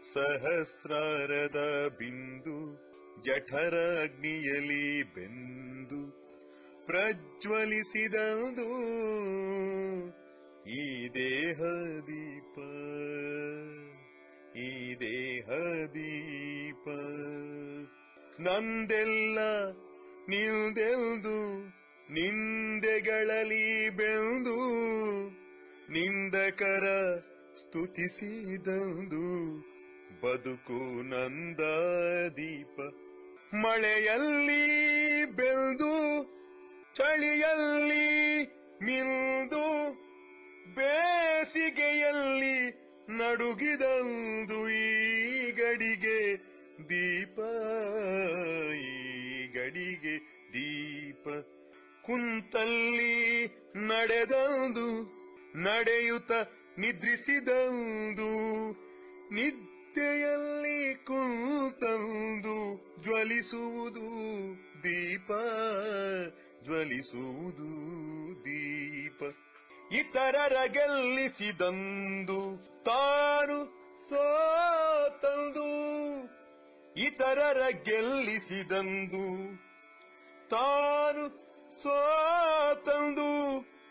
ಸಹಸ್ರಾರದ ಬಿಂದು ಜಠರ ಅಗ್ನಿಯಲಿ ಬೆಂದು ಪ್ರಜ್ವಲಿಸಿದಂದು ಈ ದೇಹ ದೀಪ ಈ ದೇಹ ದೀಪ ನಂದೆಲ್ಲ ನಿಲ್ದೆಲ್ದು ನಿಂದೆಗಳಲ್ಲಿ ಬೆಂದು ನಿಂದಕರ ಸ್ತುತಿಸಿದಂದು ಬದುಕು ನಂದ ದೀಪ ಮಳೆಯಲ್ಲಿ ಬೆಳೆದು ಚಳಿಯಲ್ಲಿ ಮಿಲ್ದು ಬೇಸಿಗೆಯಲ್ಲಿ ನಡುಗಿದಂದು ಈ ಗಡಿಗೆ ದೀಪ ಈ ಗಡಿಗೆ ದೀಪ ಕುಂತಲ್ಲಿ ನಡೆದಂದು ನಡೆಯುತ್ತ ನಿದ್ರಿಸಿದಂದು ನಿದ್ದೆಯಲ್ಲಿ ಕುಂತಂದು ಜ್ವಲಿಸುವುದು ದೀಪ ಜ್ವಲಿಸುವುದು ದೀಪ ಇತರರ ಗೆಲ್ಲಿಸಿದಂದು ತಾನು ಸೋತಂದು ಇತರರ ಗೆಲ್ಲಿಸಿದಂದು ತಾನು ಸೋತಂದು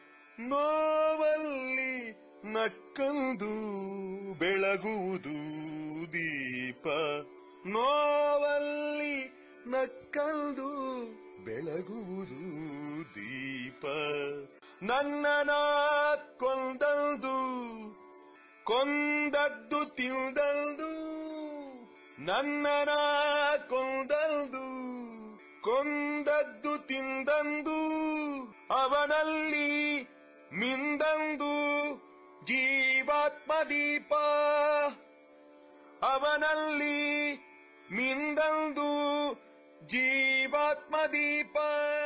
ನೋವಲ್ಲಿ ನಕ್ಕಂದು ಬೆಳಗುವುದು ದೀಪ ನೋವಲ್ಲಿ ನಕ್ಕಂದು ಬೆಳಗುವುದು ದೀಪ ನನ್ನನ ಕೊಂದಲ್ದು ಕೊಂದದ್ದು ತಿಂದಲ್ದು ನನ್ನನ ಕೊಂದಲ್ದು ಕೊಂದದ್ದು ತಿಂದಂದು ಅವನಲ್ಲಿ ಮಿಂದಂದು ಜೀವಾತ್ಮ ದೀಪ ಅವನಲ್ಲಿ ಮಿಂದಂದು ಜೀವಾತ್ಮ ದೀಪ